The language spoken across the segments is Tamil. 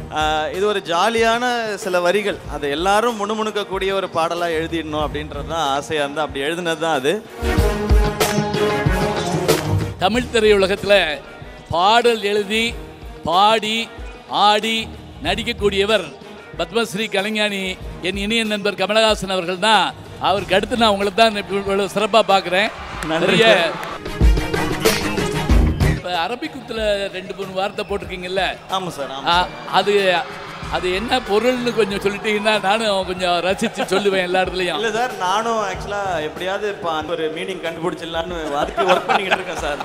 ஆஹ் இது ஒரு ஜாலியான சில வரிகள் அதை எல்லாரும் முணுமுணுக்கக்கூடிய ஒரு பாடலாக எழுதிடணும் அப்படின்றது தான் ஆசையாக இருந்தால் அப்படி எழுதினது தான் அது தமிழ் திரையுலகத்தில் பாடல் எழுதி பாடி ஆடி நடிக்கக்கூடியவர் பத்மஸ்ரீ கலைஞானி என் இனிய நண்பர் கமலஹாசன் அவர்கள் தான் அவருக்கு அடுத்து நான் உங்களை தான் இவ்வளவு சிறப்பாக பார்க்குறேன் நன்றி நிறைய சார். இப்போ அரபிக்குத்தில் ரெண்டு மூணு வார்த்தை போட்டிருக்கீங்கல்ல ஆமாம் சார் ஆ, ஆமாம் அது அது என்ன பொருள்னு கொஞ்சம் சொல்லிட்டீங்கன்னா நானும் கொஞ்சம் ரசித்து சொல்லுவேன் எல்லா இடத்துலையும் இல்லை சார் நானும் ஆக்சுவலாக எப்படியாவது இப்போ அந்த ஒரு மீனிங் கண்டுபிடிச்சிடலான்னு அதுக்கு ஒர்க் பண்ணிக்கிட்டு இருக்கேன் sir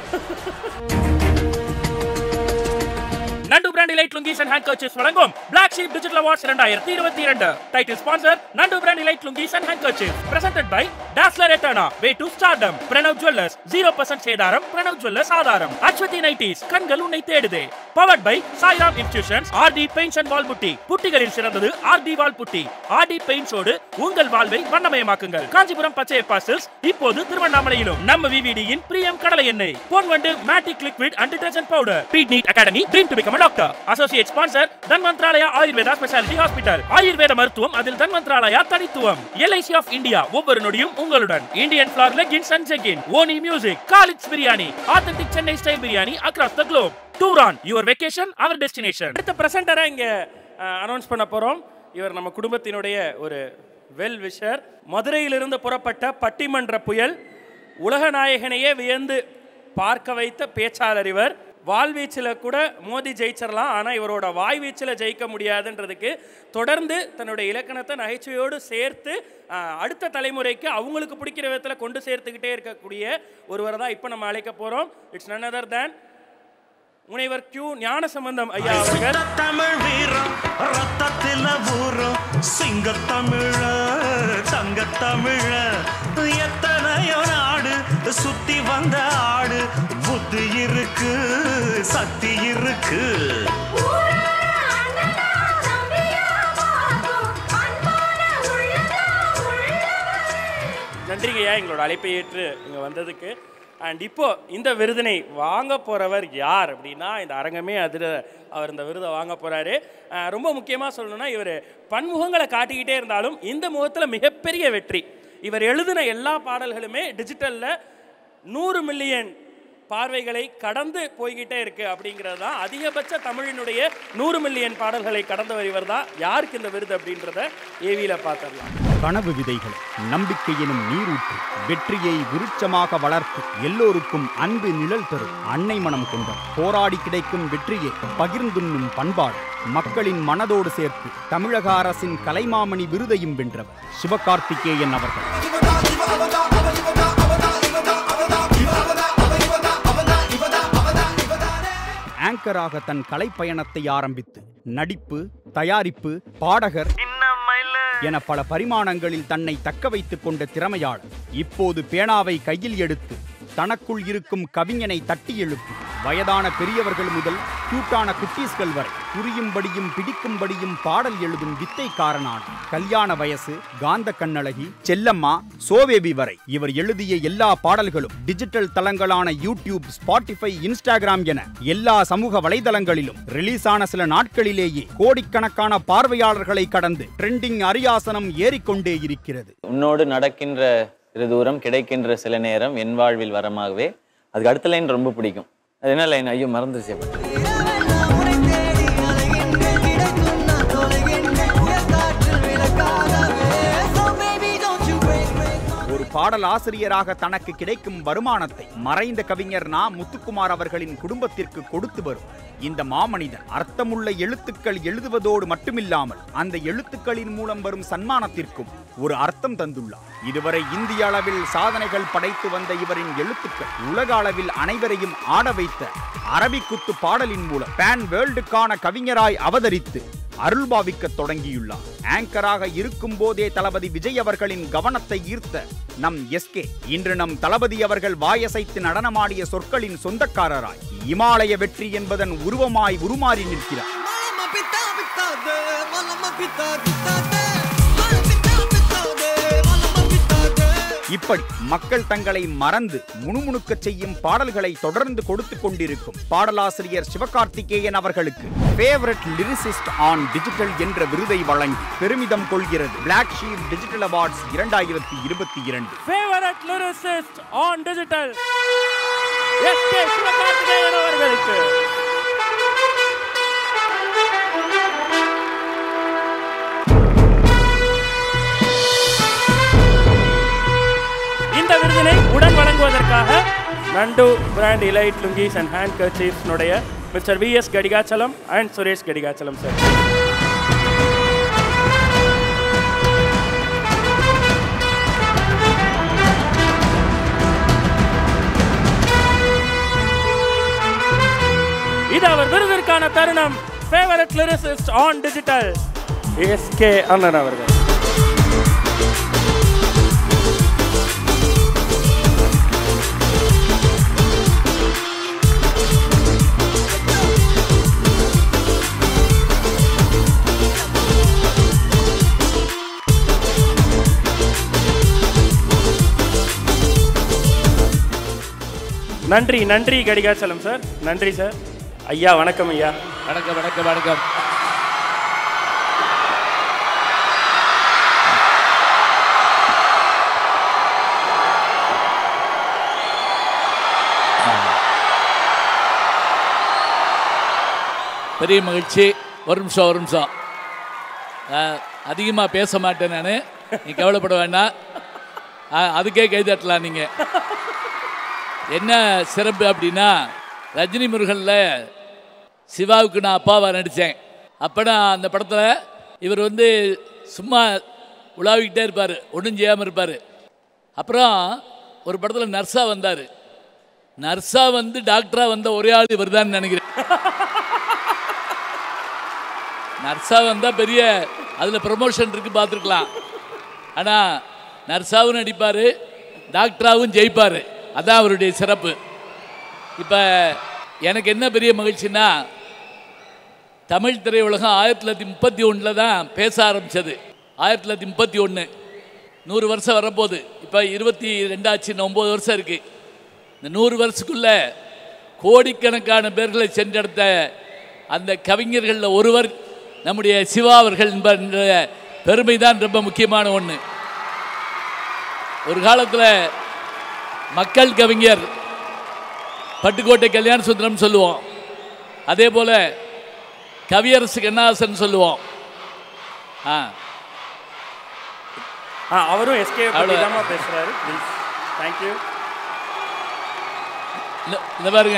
Nandu brand elite lungis and handkerchiefs வழங்கும் Black Sheep Digital Awards 2022 இருபத்தி இரண்டு title sponsor Nandu brand elite lungis and handkerchiefs presented by Dazzler எட்டனா way to stardom Pranav jewellers zero percent சேதாரம் பிரணவ் ஜுவல்லர்ஸ் ஆதாரம் அஸ்வதி நைட்டிஸ் கண்கள் உன்னை தேடுதே powered by Sairam institutions RT paints and wall putty புட்டிகளில் சிறந்தது ஆர்டி வால் புட்டி ஆர்டி பெயிண்ட்ஸோடு உங்கள் வாழ்வை வண்ணமயமாக்குங்கள் காஞ்சிபுரம் பச்சை பாஸ்டில்ஸ் இப்போது திருவண்ணாமலையிலும் நம்ம விவிடியின் பிரியம் கடலை எண்ணெய் Pon Vandu matic liquid and detergent powder beat NEET academy dream to become doctor associate sponsor Dhanvantralaya Ayurveda speciality hospital ஆயுர்வேத மருத்துவம் அதில் தன்வந்த்ராலயா தனித்துவம் எல்ஐசி ஆஃப் இந்தியா ஒவ்வொரு நொடியும் உங்களுடன் Indian flare leggings and jegging ஓனி music Khalid's biryani authentic Chennai style biryani across the globe tour on your vacation our destination அடுத்த பிரசன்டரை இங்க அனௌன்ஸ் பண்ண போறோம் இவர் நம்ம குடும்பத்தினுடைய ஒரு வெல் விஷர் மதுரையிலிருந்து புறப்பட்ட பட்டிமன்ற புயல் உலக நாயகனையே வியந்து பார்க்க வைத்த பேச்சாளர் இவர் வாள்வீச்சில் கூட மோதி ஜெயிச்சிடலாம் ஆனால் இவரோட வாய்வீச்சில் ஜெயிக்க முடியாதுன்றதுக்கு தொடர்ந்து தன்னுடைய இலக்கணத்தை நகைச்சுவையோடு சேர்த்து ஆஹ், அடுத்த தலைமுறைக்கு அவங்களுக்கு பிடிக்கிற விதத்தில் கொண்டு சேர்த்துக்கிட்டே இருக்கக்கூடிய ஒருவரை தான் இப்போ நம்ம அழைக்க போகிறோம் இட்ஸ் none other than முனைவர் கியூ ஞான சம்பந்தம் ஐயா அவர்கள் தமிழ் வீரம் ரத்தத்தில ஊரும் சிங்க தமிழ தங்க தமிழ எத்தனையோ நாடு சுத்தி வந்த ஆடு புத்தி இருக்கு சக்தி இருக்கு நன்றிங்க ஐயா எங்களோட அழைப்பை ஏற்று இங்கே வந்ததுக்கு அண்ட் இப்போ இந்த விருதினை வாங்க போகிறவர் யார் அப்படின்னா இந்த அரங்கமே அதில் அவர் இந்த விருதை வாங்க போகிறாரு ரொம்ப முக்கியமாக சொல்லணும்னா இவர் பன்முகங்களை காட்டிக்கிட்டே இருந்தாலும் இந்த முகத்தில் மிகப்பெரிய வெற்றி இவர் எழுதின எல்லா பாடல்களுமே டிஜிட்டலில் நூறு மில்லியன் பார்வைகளை கடந்து போய்கிட்டே இருக்கு அப்படிங்கிறது தான் அதிகபட்ச தமிழினுடைய நூறு மில்லியன் பாடல்களை கடந்தவர் இவர் தான் யாருக்கு இந்த விருது அப்படின்றத ஏவியில் பார்த்துடலாம் கனவு விதைகள் நம்பிக்கை எனும் நீரூற்று வெற்றியை விருட்சமாக வளர்த்து எல்லோருக்கும் அன்பு நிழல் தரும் அன்னை மனம் கொண்ட போராடி கிடைக்கும் வெற்றியை பகிர்ந்துண்ணும் பண்பாடு மக்களின் மனதோடு சேர்த்து தமிழக அரசின் கலைமாமணி விருதையும் வென்றவர் சிவகார்த்திகேயன் அவர்கள் ஆங்கராக தன் கலைப்பயணத்தை ஆரம்பித்து நடிப்பு தயாரிப்பு பாடகர் என பல பரிமாணங்களில் தன்னை தக்க வைத்துக் கொண்ட திறமையாளர் இப்போது பேனாவை கையில் எடுத்து தனக்குள் இருக்கும் கவிஞனை தட்டி எழுப்பி வயதான பெரியவர்கள் முதல் கியூட்டான குட்டீஸ்கள் வரை புரியும்படியும் பிடிக்கும்படியும் பாடல் எழுதும் வித்தைக்காரனான கல்யாண வயசு காந்த கண்ணழகி செல்லம்மா சோவேபி வரை இவர் எழுதிய எல்லா பாடல்களும் டிஜிட்டல் தளங்களான யூடியூப் ஸ்பாட்டிஃபை இன்ஸ்டாகிராம் என எல்லா சமூக வலைதளங்களிலும் ரிலீஸ் ஆன சில நாட்களிலேயே கோடிக்கணக்கான பார்வையாளர்களை கடந்து ட்ரெண்டிங் அரியாசனம் ஏறிக்கொண்டே இருக்கிறது உன்னோடு நடக்கின்ற சிறு தூரம் கிடைக்கின்ற சில நேரம் என் வாழ்வில் வரமாகவே அதுக்கு அடுத்த லைன் ரொம்ப பிடிக்கும் அது என்ன லைன் ஐயோ மறந்துருச்சு ஒரு பாடல் ஆசிரியராக தனக்கு கிடைக்கும் வருமானத்தை மறைந்த கவிஞர் நா முத்துக்குமார் அவர்களின் குடும்பத்திற்கு கொடுத்து வரும் இந்த மாமனிதன் அர்த்தமுள்ள எழுத்துக்கள் எழுதுவதோடு மட்டுமில்லாமல் அந்த எழுத்துக்களின் மூலம் வரும் சன்மானத்திற்கும் ஒரு அர்த்தம் தந்துள்ளார் இதுவரை இந்திய அளவில் சாதனைகள் படைத்து வந்த இவரின் எழுத்துக்கள் உலக அளவில் அனைவரையும் ஆட வைத்த அரபிக்குத்து பாடலின் மூலம் பேன் வேர்ல்டுக்கான கவிஞராய் அவதரித்து அருள்பாவிக்க தொடங்கியுள்ளார் ஆங்கராக இருக்கும் போதே தளபதி விஜய் அவர்களின் கவனத்தை ஈர்த்த நம் எஸ்கே இன்று நம் தளபதி அவர்கள் வாயசைத்து நடனமாடிய சொற்களின் சொந்தக்காரராய் இமாலய வெற்றி என்பதன் உருவமாய் உருமாறி நிற்கிறார் இப்படி மக்கள் தங்களை மறந்து முணுமுணுக்கச் செய்யும் பாடல்களை தொடர்ந்து கொடுத்து கொண்டிருக்கும் பாடலாசிரியர் சிவகார்த்திகேயன் அவர்களுக்கு ஃபேவரட் லிரிசிஸ்ட் ஆன் டிஜிட்டல் என்ற விருதை வழங்கி பெருமிதம் கொள்கிறது பிளாக் ஷீப் டிஜிட்டல் அவார்ட்ஸ் இரண்டாயிரத்தி இருபத்தி இரண்டு favourite lyricist on digital S K Sivakarthikeyan அவர்களுக்கு இந்த விருதினை உடன் வழங்குவதற்காக Nandu brand elite lungis and ஹேண்ட் கர்ச்சீஃப்னுடைய mister V S Kadikachalam and Suresh Kadikachalam sir இது அவர் விருதிற்கான தருணம் favourite lyricist on digital SK அண்ணன் அவர்கள் நன்றி நன்றி கடிகாச்சலம் சார் நன்றி சார் ஐயா வணக்கம் ஐயா வணக்கம் வணக்கம் வணக்கம் பெரிய மகிழ்ச்சி ஒரு நிமிஷம் ஒரு நிமிஷம் அதிகமாக பேச மாட்டேன் நான் நீ கவலைப்பட வேண்டாம் ஆ, அதுக்கே கை தட்டலாம் நீங்கள் என்ன சிறப்பு அப்படின்னா ரஜினி முருகனில் சிவாவுக்கு நான் அப்பாவா நடித்தேன் அப்போ நான் அந்த படத்தில் இவர் வந்து சும்மா உலாவிக்கிட்டே இருப்பார் ஒன்றும் செய்யாமல் இருப்பார் அப்புறம் ஒரு படத்தில் நர்ஸாக வந்தார் நர்ஸாக வந்து டாக்டராக வந்த ஒரே ஆள் இவர் தான் நினைக்கிறேன் நர்ஸாக வந்தால் பெரிய அதில் ப்ரமோஷன் இருக்குது பார்த்துருக்கலாம் ஆனால் நர்ஸாகவும் நடிப்பார் டாக்டராகவும் ஜெயிப்பார் அதான் அவருடைய சிறப்பு இப்போ எனக்கு என்ன பெரிய மகிழ்ச்சின்னா தமிழ் திரையுலகம் ஆயிரத்தி தொள்ளாயிரத்தி முப்பத்தி ஒன்றில் தான் பேச ஆரம்பித்தது ஆயிரத்தி தொள்ளாயிரத்தி முப்பத்தி ஒன்று நூறு வருஷம் வரப்போகுது இப்போ இருபத்தி ரெண்டாச்சு இன்னும் ஒம்பது வருஷம் இருக்குது இந்த நூறு வருஷத்துக்குள்ளே கோடிக்கணக்கான பேர்களை சென்றெடுத்த அந்த கவிஞர்களில் ஒருவர் நம்முடைய சிவா அவர்கள் என்ற பெருமை தான் ரொம்ப முக்கியமான ஒன்று ஒரு காலத்தில் மக்கள் கவிஞர் பட்டுக்கோட்டை கல்யாண சுந்தரம் சொல்லுவோம் அதே போல் கவியரசு கண்ணாசன் சொல்லுவோம் ஆ ஆ அவரும் எஸ்கே அவ்வளவு. தான் பேசுறாரு ப்ளீஸ் தேங்க்யூ இந்த- இந்த பாருங்க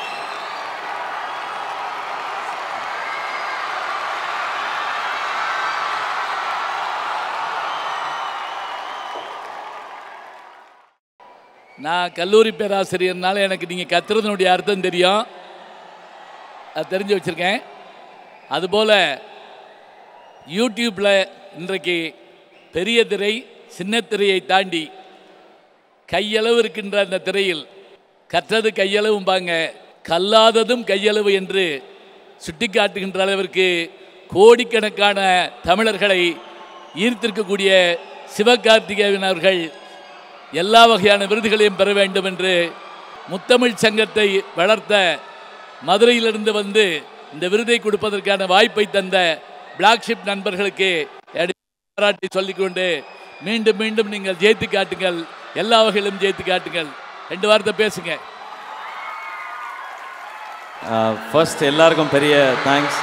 நான் கல்லூரி பேராசிரியர்னால எனக்கு நீங்கள் கத்துறதுனுடைய அர்த்தம் தெரியும் அது தெரிஞ்சு வச்சுருக்கேன் அதுபோல் யூடியூப்பில் இன்றைக்கு பெரிய திரை சின்ன திரையை தாண்டி கையளவு இருக்கின்ற அந்த திரையில் கற்றது கையளவும்பாங்க கல்லாததும் கையளவு என்று சுட்டிக்காட்டுகின்ற அளவிற்கு கோடிக்கணக்கான தமிழர்களை ஈர்த்திருக்கக்கூடிய சிவகார்த்திகேயன் அவர்கள் எல்லா வகையான விருதுகளையும் பெற வேண்டும் என்று முத்தமிழ் சங்கத்தை வளர்த்த மதுரையிலிருந்து வந்து இந்த விருதை கொடுப்பதற்கான வாய்ப்பை தந்த பிளாக்ஷிப் நண்பர்களுக்கு என்னுடைய பாராட்டி சொல்லிக்கொண்டு மீண்டும் மீண்டும் நீங்கள் ஜெயித்து காட்டுங்கள் எல்லா வகையிலும் ஜெயித்து காட்டுங்கள் ரெண்டு வார்த்தை பேசுங்க ஃபர்ஸ்ட் எல்லாருக்கும் பெரிய தேங்க்ஸ்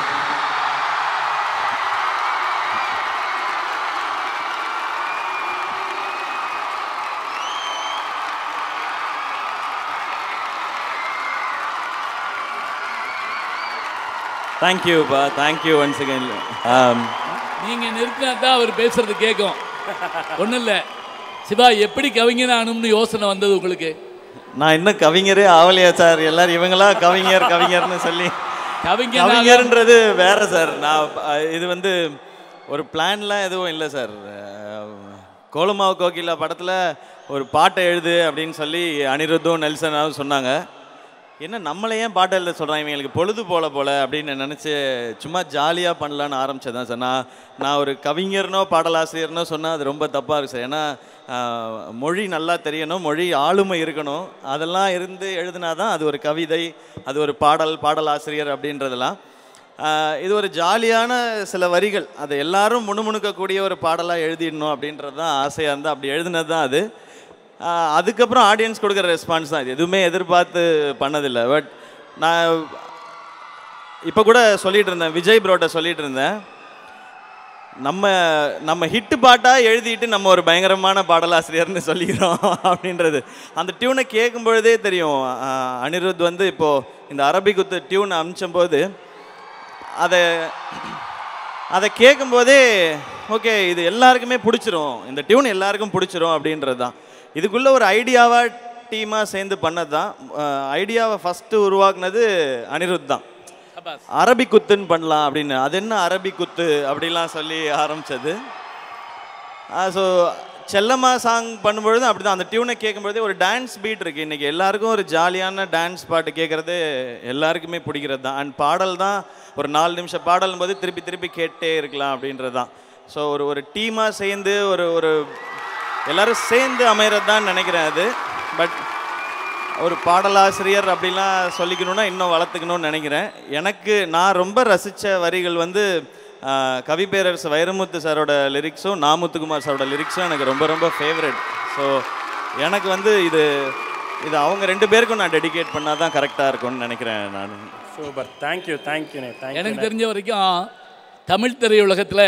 தேங்க்யூப்பா தேங்க்யூ ஒன்ஸ் அகைன் நீங்க நிறுத்தினா தான் அவர் பேசுறது கேட்கும் ஒன்றும் இல்லை சிவா எப்படி கவிஞனானும்னு யோசனை வந்தது உங்களுக்கு நான் இன்னும் கவிஞரே ஆவலையா சார் எல்லாரும் இவங்களா கவிஞர் கவிஞர்னு சொல்லி கவிஞர் கவிஞர்ன்றது வேற சார் நான் அஹ், இது வந்து ஒரு பிளான்லாம் எதுவும் இல்லை சார் கோலமாவு கோகிலா படத்தில் ஒரு பாட்டை எழுது அப்படின்னு சொல்லி அனிருத்தும் நெல்சனாவும் சொன்னாங்க என்ன நம்மளை ஏன் பாட்டு எழுத சொல்கிறாங்க இவங்களுக்கு பொழுது போல போல அப்படின்னு நினச்சி சும்மா ஜாலியாக பண்ணலான்னு ஆரம்பிச்சது தான் சார் நான் நான் ஒரு கவிஞர்னோ பாடலாசிரியர்னோ சொன்னால் அது ரொம்ப தப்பாக இருக்கு சார் ஏன்னா ஆஹ், மொழி நல்லா தெரியணும் மொழி ஆளுமை இருக்கணும் அதெல்லாம் இருந்து எழுதுனா தான் அது ஒரு கவிதை அது ஒரு பாடல் பாடலாசிரியர் அப்படின்றதெல்லாம் ஆஹ் இது ஒரு ஜாலியான சில வரிகள் அதை எல்லாரும் முணுமுணுக்கக்கூடிய ஒரு பாடலாக எழுதிடணும் அப்படின்றது தான் ஆசையாக இருந்தால் அப்படி எழுதினது தான் அது ஆஹ் அதுக்கப்புறம் ஆடியன்ஸ் கொடுக்குற ரெஸ்பான்ஸ் தான் இது எதுவுமே எதிர்பார்த்து பண்ணதில்லை பட் நான் இப்போ கூட சொல்லிட்டு இருந்தேன் விஜய் ப்ரோட்ட சொல்லிட்டு இருந்தேன் நம்ம நம்ம ஹிட்டு பாட்டாக எழுதிட்டு நம்ம ஒரு பயங்கரமான பாடலாசிரியர்னு சொல்லிக்கிறோம் அப்படின்றது அந்த டியூனை கேட்கும் பொழுதே தெரியும் ஆஹ் அனிருத் வந்து இப்போது இந்த அரபிக்குத்து டியூன் அமிச்சம்போது அதை அதை கேட்கும்போதே ஓகே இது எல்லாருக்குமே பிடிச்சிரும் இந்த டியூன் எல்லாருக்கும் பிடிச்சிரும் அப்படின்றது தான் இதுக்குள்ளே ஒரு ஐடியாவாக டீமாக சேர்ந்து பண்ணது தான் ஐடியாவை ஃபஸ்ட்டு உருவாக்குனது அனிருத் தான் சபாஸ் அரபி குத்துன்னு பண்ணலாம் அப்படின்னு அது என்ன அரபி குத்து அப்படிலாம் சொல்லி ஆரம்பிச்சது ஸோ செல்லம்மா சாங் பண்ணும்பொழுது அப்படி தான் அந்த டியூனை கேட்கும்பொழுதே ஒரு டான்ஸ் பீட் இருக்குது இன்றைக்கி எல்லாருக்கும் ஒரு ஜாலியான டான்ஸ் பாட்டு கேட்குறது எல்லாருக்குமே பிடிக்கிறது தான் அண்ட் பாடல் தான் ஒரு நாலு நிமிஷம் பாடல் போது திருப்பி திருப்பி கேட்டே இருக்கலாம் அப்படின்றது தான் ஸோ ஒரு ஒரு டீமாக சேர்ந்து ஒரு ஒரு எல்லாரும் சேர்ந்து அமைகிறது தான் நினைக்கிறேன் அது பட் ஒரு பாடலாசிரியர் அப்படிலாம் சொல்லிக்கணும்னா இன்னும் வளர்த்துக்கணும்னு நினைக்கிறேன் எனக்கு நான் ரொம்ப ரசித்த வரிகள் வந்து ஆஹ், கவிப்பேரரசு வைரமுத்து சாரோட லிரிக்ஸும் நாமுத்துக்குமார் சாரோட லிரிக்ஸும் எனக்கு ரொம்ப ரொம்ப ஃபேவரட் ஸோ எனக்கு வந்து இது இது அவங்க ரெண்டு பேருக்கும் நான் டெடிகேட் பண்ணால் தான் கரெக்டாக இருக்கும்னு நினைக்கிறேன் நான் சூப்பர் தேங்க்யூ தேங்க்யூண்ணே தேங்க்யூ எனக்கு தெரிஞ்ச வரைக்கும் தமிழ் திரையுலகத்தில்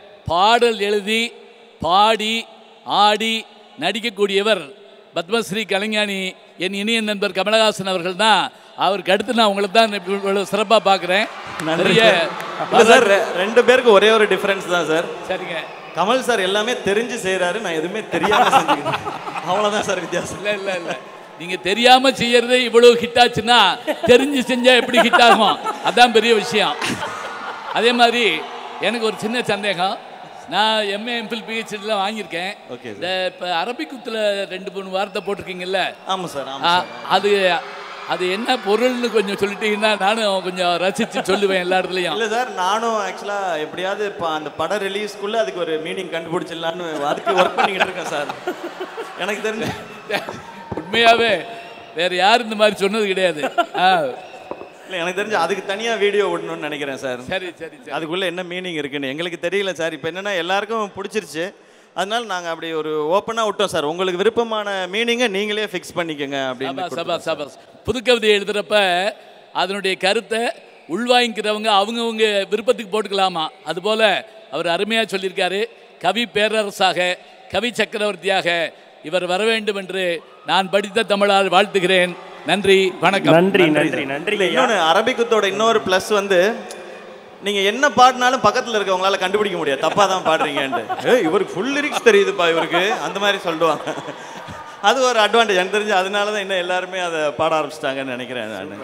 பாடல் எழுதி பாடி ஆடி நடிக்கக்கூடியவர் பத்மஸ்ரீ கலைஞானி என் இனிய நண்பர் கமலஹாசன் அவர்கள் தான் அவருக்கு அடுத்து நான் உங்களை தான் இவ்வளவு சிறப்பாக பார்க்குறேன் நிறைய இல்லை சார் ரெ- ரெண்டு பேருக்கு ஒரே ஒரு டிஃப்ரென்ஸ் தான் சார் சரிங்க கமல் சார் எல்லாமே தெரிஞ்சு செய்கிறாரு நான் எதுவுமே தெரியாமல் செஞ்சுக்கிறேன் அவ்வளோதான் சார் வித்தியாசம் இல்லை இல்லை இல்லை நீங்க தெரியாம செய்யறதே இவ்வளவு ஹிட் ஆச்சுன்னா தெரிஞ்சு செஞ்சா எப்படி ஹிட் ஆகும் அதான் பெரிய விஷயம் அதே மாதிரி எனக்கு ஒரு சின்ன சந்தேகம் நான் எம்ஏ எம்பில் பிஹெச்டிலாம் வாங்கியிருக்கேன் Okay, sir. இந்த இப்போ அரபிக்குத்தில் ரெண்டு மூணு வார்த்தை போட்டிருக்கீங்கல்ல ஆமாம் சார் ஆ, ஆமாம் சார் அது அது என்ன பொருள்னு கொஞ்சம் சொல்லிட்டீங்கன்னா நானும் கொஞ்சம் ரசித்து சொல்லுவேன் எல்லா இடத்துலையும் இல்ல சார் நானும் ஆக்சுவலா எப்படியாவது இப்போ அந்த படம் ரிலீஸ்க்குள்ள அதுக்கு ஒரு மீனிங் கண்டுபிடிச்சிடலான்னு அதுக்கு ஒர்க் பண்ணிக்கிட்டு இருக்கேன் சார் எனக்கு தெரிஞ்சு உண்மையாவே வேற யாரும் இந்த மாதிரி சொன்னது கிடையாது ஆ, இல்லை எனக்கு தெரிஞ்சு அதுக்கு தனியா வீடியோ விடணும்னு நினைக்கிறேன் சார் சரி சரி சரி அதுக்குள்ள என்ன மீனிங் இருக்குன்னு எங்களுக்கு தெரியல சார் இப்போ என்னன்னா எல்லாருக்கும் பிடிச்சிருச்சு அதனால நாங்க அப்படி ஒரு ஓப்பனா விட்டோம் சார் உங்களுக்கு விருப்பமான மீனிங்கை நீங்களே ஃபிக்ஸ் பண்ணிக்கோங்க அப்படின்னு சபா சபா சபா புதுக்கவிதை எழுதுறப்ப அதனுடைய கருத்தை உள்வாங்கிக்கிறவங்க அவங்கவங்க விருப்பத்துக்கு போட்டுக்கலாமா அதுபோல அவர் அருமையாக சொல்லியிருக்காரு கவி பேரரசாக கவி சக்கரவர்த்தியாக இவர் வர வேண்டும் என்று நான் படித்த தமிழால் வாழ்த்துகிறேன் நன்றி வணக்கம் நன்றி நன்றி நன்றி இல்லை இன்னொன்று அரபிக்குத்தோட இன்னொரு ப்ளஸ் வந்து நீங்க என்ன பாடினாலும் பக்கத்துல இருக்கவங்களால கண்டுபிடிக்க முடியாது தப்பா தான் பாடுறீங்கன்ட்டு ஏய் இவருக்கு ஃபுல் லிரிக்ஸ் தெரியுதுப்பா இவருக்கு அந்த மாதிரி சொல்லுவாங்க அது ஒரு அட்வான்டேஜ் எனக்கு தெரிஞ்சு அதனால தான் இன்னும் எல்லாருமே அதை பாட ஆரம்பிச்சிட்டாங்கன்னு நினைக்கிறேன் நான்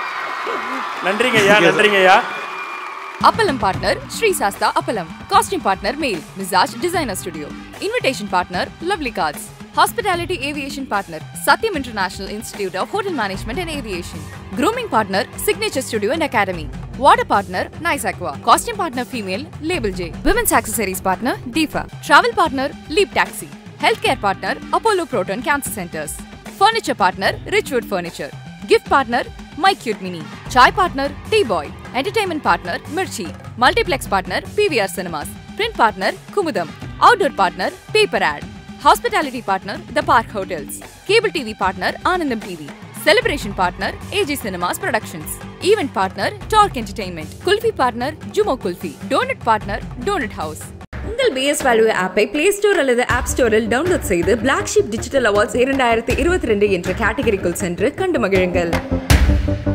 நன்றிங்க ஐயா நன்றிங்க ஐயா appalam partner Sri Sastha appalam costume partner மெயில் மிசாஜ் designer studio invitation partner lovely cards hospitality aviation partner Sathyam international institute of hotel management and aviation grooming partner signature studio and academy water partner nice aqua costume partner female label j women's accessories partner difa travel partner leap taxi healthcare partner apollo proton cancer centers furniture partner richwood furniture gift partner my cute mini chai partner t boy entertainment partner mirchi multiplex partner pvr cinemas print partner kumudam outdoor partner paper ad hospitality partner the park hotels cable tv partner anandam tv Celebration partner AG Cinemas Productions. Event partner Talk Entertainment. Kulfi partner Jumo Kulfi. Donut partner Donut House. உங்கள் பிஎஸ் வேல்யூ ஆப்பை பிளே ஸ்டோர் அல்லது ஆப் ஸ்டோரில் டவுன்லோட் செய்து பிளாக் ஷிப் டிஜிட்டல் அவார்ட்ஸ் இரண்டாயிரத்தி இருபத்தி ரெண்டு என்ற கேட்டகரிக்குள் சென்று கண்டு மகிழுங்கள்